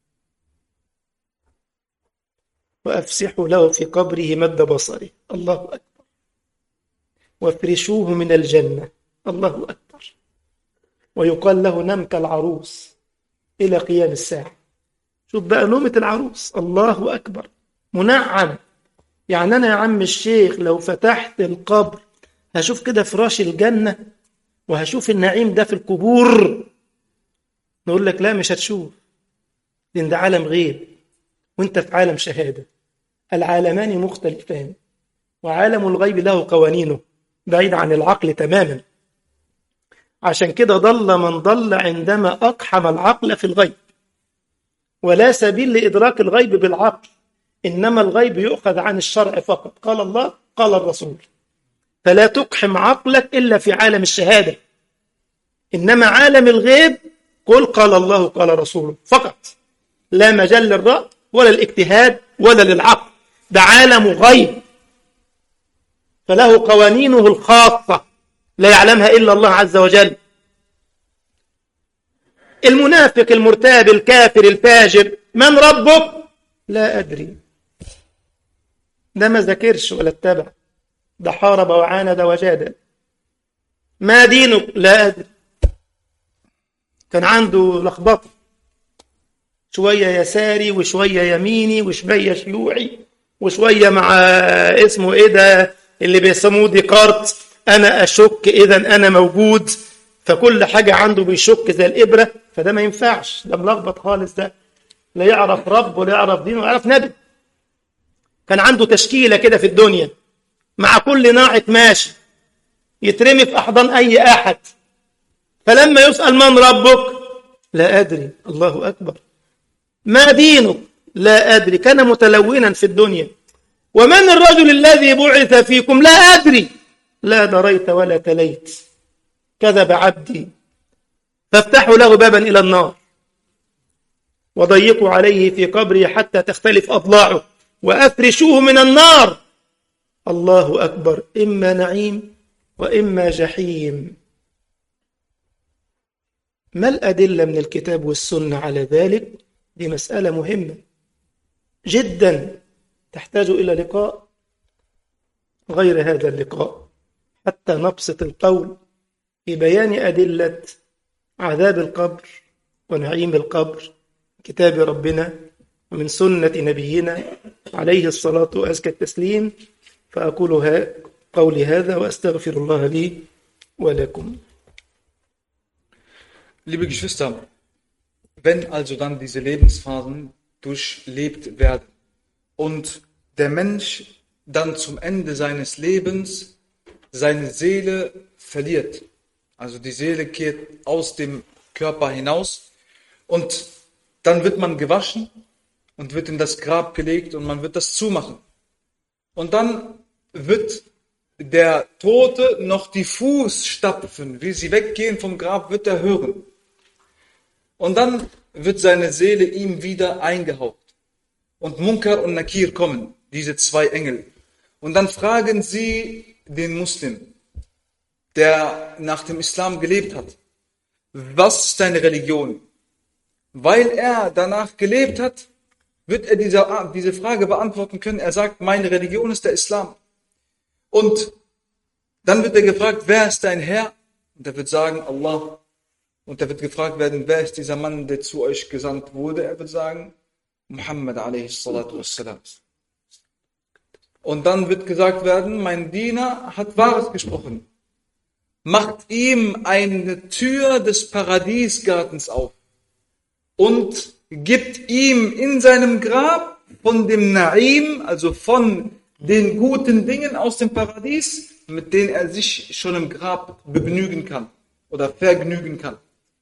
وأفسحوا له في قبره مد بصره الله أكبر وافرشوه من الجنة الله أكبر ويقال له نم كالعروس إلى قيام الساعة شوف بقى نومة العروس الله أكبر منعم يعني أنا يا عم الشيخ لو فتحت القبر هشوف كده فراش الجنة وهشوف النعيم ده في القبور نقول لك لا مش هتشوف لأن ده عالم غيب وانت في عالم شهادة العالمان مختلفان وعالم الغيب له قوانينه بعيد عن العقل تماما عشان كده ضل من ضل عندما أقحم العقل في الغيب ولا سبيل لإدراك الغيب بالعقل إنما الغيب يؤخذ عن الشرع فقط قال الله قال الرسول فلا تقحم عقلك إلا في عالم الشهادة إنما عالم الغيب قل قال الله قال رسوله فقط لا مجال للرأي ولا الاجتهاد ولا للعقل ده عالم غيب فله قوانينه الخاصة لا يعلمها إلا الله عز وجل المنافق المرتاب الكافر الفاجر من ربك لا أدري ده ما ذاكرش ولا اتبع ده حارب وعاند وجادل ما دينك لا أدري كان عنده لخبطة شوية يساري وشوية يميني وشوية شيوعي وشوية مع اسمه ايه ده اللي بيسموه ديكارت انا اشك اذا انا موجود فكل حاجة عنده بيشك زي الإبرة فده ما ينفعش ده ملخبط خالص ده لا يعرف رب ولا يعرف دين ولا يعرف نبي كان عنده تشكيلة كده في الدنيا مع كل ناعق ماشي يترمي في أحضان أي أحد فلما يسأل من ربك لا أدري الله أكبر ما دينك لا أدري كان متلونا في الدنيا ومن الرجل الذي بعث فيكم لا أدري لا دريت ولا تليت كذب عبدي فافتحوا له بابا إلى النار وضيقوا عليه في قبره حتى تختلف أضلاعه وأفرشوه من النار الله أكبر إما نعيم وإما جحيم ما الأدلة من الكتاب والسنة على ذلك دي مسألة مهمة جدا تحتاج إلى لقاء غير هذا اللقاء حتى نبسط القول في بيان أدلة عذاب القبر ونعيم القبر كتاب ربنا ومن سنة نبينا عليه الصلاة وأزكى التسليم فأقول قولي هذا وأستغفر الله لي ولكم Liebe Geschwister, wenn also dann diese Lebensphasen durchlebt werden und der Mensch dann zum Ende seines Lebens seine Seele verliert, also die Seele kehrt aus dem Körper hinaus und dann wird man gewaschen und wird in das Grab gelegt und man wird das zumachen. Und dann wird der Tote noch die Fußstapfen, wie sie weggehen vom Grab, wird er hören. Und dann wird seine Seele ihm wieder eingehaucht. Und Munkar und Nakir kommen, diese zwei Engel. Und dann fragen sie den Muslim, der nach dem Islam gelebt hat, was ist deine Religion? Weil er danach gelebt hat, wird er diese, diese Frage beantworten können. Er sagt, meine Religion ist der Islam. Und dann wird er gefragt, wer ist dein Herr? Und er wird sagen, Allah. Und er wird gefragt werden, wer ist dieser Mann, der zu euch gesandt wurde? Er wird sagen, Muhammad a.s. Und dann wird gesagt werden, mein Diener hat Wahres gesprochen. Macht ihm eine Tür des Paradiesgartens auf und gibt ihm in seinem Grab von dem Naim, also von den guten Dingen aus dem Paradies, mit denen er sich schon im Grab begnügen kann oder vergnügen kann.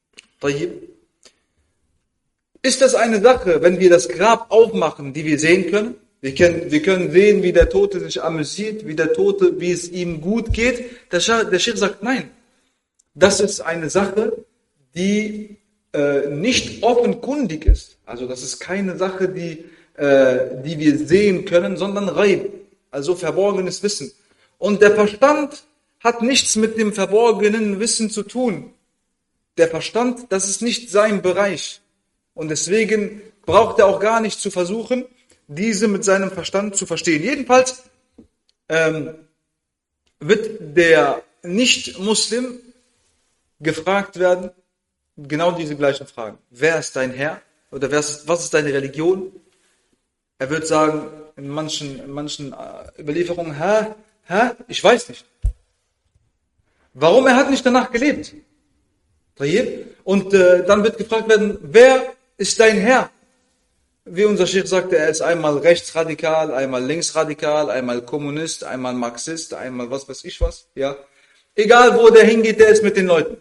Ist das eine Sache, wenn wir das Grab aufmachen, die wir sehen können? Wir können, wir können sehen, wie der Tote sich amüsiert, wie der Tote, wie es ihm gut geht. Der, Schach, der Sheikh sagt, nein. Das ist eine Sache, die äh, nicht offenkundig ist. Also das ist keine Sache, die, äh, die wir sehen können, sondern Reib, also verborgenes Wissen. Und der Verstand hat nichts mit dem verborgenen Wissen zu tun. Der Verstand, das ist nicht sein Bereich. Und deswegen braucht er auch gar nicht zu versuchen, diese mit seinem Verstand zu verstehen. Jedenfalls ähm, wird der Nicht-Muslim gefragt werden, genau diese gleichen Fragen. Wer ist dein Herr? Oder wer ist, was ist deine Religion? Er wird sagen, in manchen, in manchen äh, Überlieferungen, hä, hä, ich weiß nicht. Warum? Er hat nicht danach gelebt. Und äh, dann wird gefragt werden, wer ist dein Herr? Wie unser Sheikh sagte, er ist einmal rechtsradikal, einmal linksradikal, einmal Kommunist, einmal Marxist, einmal was weiß ich was, ja. Egal wo der hingeht, der ist mit den Leuten.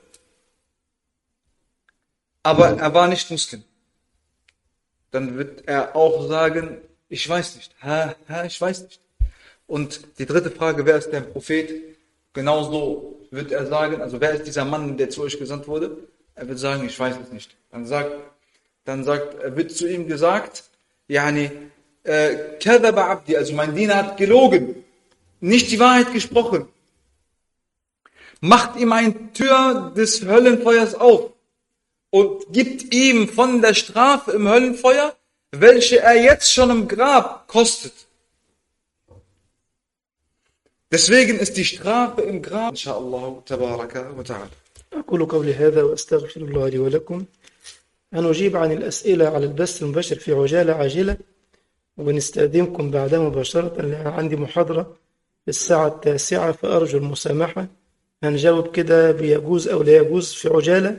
Aber er war nicht Muslim. Dann wird er auch sagen, ich weiß nicht. Ha, ha, ich weiß nicht. Und die dritte Frage, wer ist der Prophet? Genauso wird er sagen, also wer ist dieser Mann, der zu euch gesandt wurde? Er wird sagen, ich weiß es nicht. Dann sagt, dann sagt, wird zu ihm gesagt, yani, äh, Kadaba Abdi, also mein Diener hat gelogen, nicht die Wahrheit gesprochen. Macht ihm eine Tür des Höllenfeuers auf und gibt ihm von der Strafe im Höllenfeuer, welche er jetzt schon im Grab kostet. Deswegen ist die Strafe im Grab, inshallah, tabaraka wa ta'ala. أقول قولي هذا وأستغفر الله لي ولكم أن أجيب عن الأسئلة على البث المباشر في عجالة عاجلة ونستأذنكم بعدها مباشرة لأن عندي محاضرة الساعة التاسعة فأرجو المسامحة هنجاوب كده بيجوز أو لا يجوز في عجالة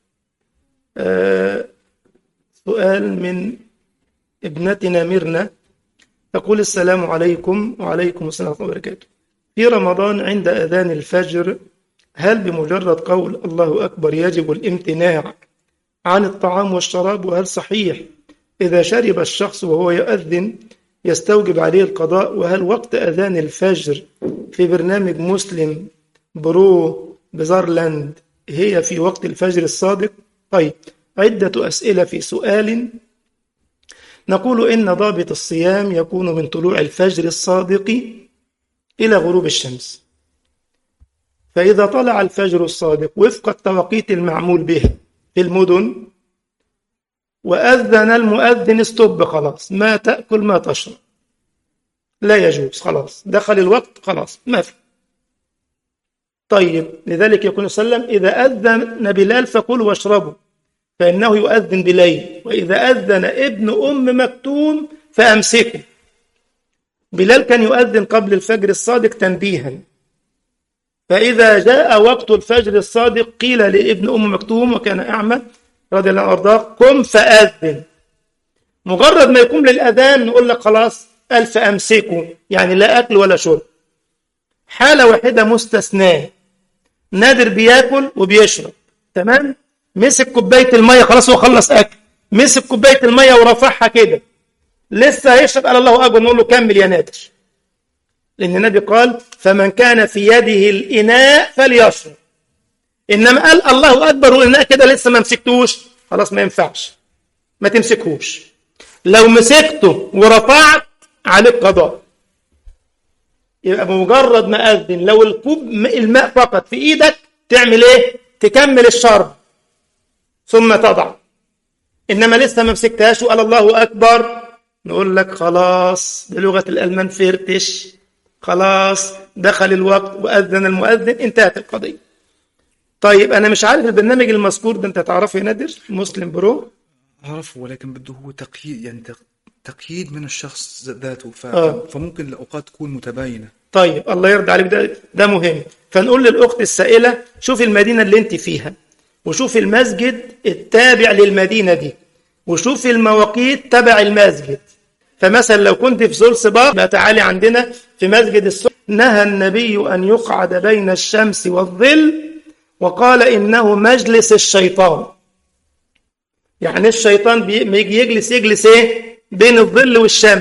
آه سؤال من ابنتنا ميرنا تقول السلام عليكم وعليكم السلام ورحمة الله وبركاته في رمضان عند أذان الفجر هل بمجرد قول الله أكبر يجب الامتناع عن الطعام والشراب وهل صحيح إذا شرب الشخص وهو يؤذن يستوجب عليه القضاء وهل وقت أذان الفجر في برنامج مسلم برو بزارلاند هي في وقت الفجر الصادق طيب عدة أسئلة في سؤال نقول إن ضابط الصيام يكون من طلوع الفجر الصادق إلى غروب الشمس فإذا طلع الفجر الصادق وفق التوقيت المعمول به في المدن وأذن المؤذن استب خلاص ما تأكل ما تشرب لا يجوز خلاص دخل الوقت خلاص ما في طيب لذلك يقول صلى الله عليه وسلم إذا أذن بلال فكلوا واشربوا فإنه يؤذن بليل وإذا أذن ابن أم مكتوم فأمسكوا بلال كان يؤذن قبل الفجر الصادق تنبيها فإذا جاء وقت الفجر الصادق قيل لابن أم مكتوم وكان أعمى رضي الله عنه وارضاه قم فأذن مجرد ما يقوم للأذان نقول لك خلاص ألف أمسكوا يعني لا أكل ولا شرب حالة واحدة مستثناة نادر بياكل وبيشرب تمام مسك كوباية المية خلاص هو خلص أكل مسك كوباية المية ورفعها كده لسه هيشرب قال الله أكبر نقول له كمل يا نادر لأن النبي قال فمن كان في يده الإناء فليشرب إنما قال الله أكبر والإناء كده لسه ما مسكتوش خلاص ما ينفعش ما تمسكهوش لو مسكته ورفعت عليك قضاء يبقى بمجرد ما أذن لو الكوب الماء فقط في إيدك تعمل إيه؟ تكمل الشرب ثم تضع إنما لسه ما مسكتهاش وقال الله أكبر نقول لك خلاص بلغة الألمان فرتش خلاص دخل الوقت وأذن المؤذن انتهت القضية طيب أنا مش عارف البرنامج المذكور ده أنت تعرفه يا نادر مسلم برو أعرفه ولكن بده هو تقييد يعني تقييد من الشخص ذاته ف... آه. فممكن الأوقات تكون متباينة طيب الله يرضى عليك ده ده مهم فنقول للأخت السائلة شوف المدينة اللي أنت فيها وشوف المسجد التابع للمدينة دي وشوف المواقيت تبع المسجد فمثلا لو كنت في زول صباح ما تعالي عندنا في مسجد الصبح نهى النبي أن يقعد بين الشمس والظل وقال إنه مجلس الشيطان يعني الشيطان بيجي يجلس يجلس ايه بين الظل والشمس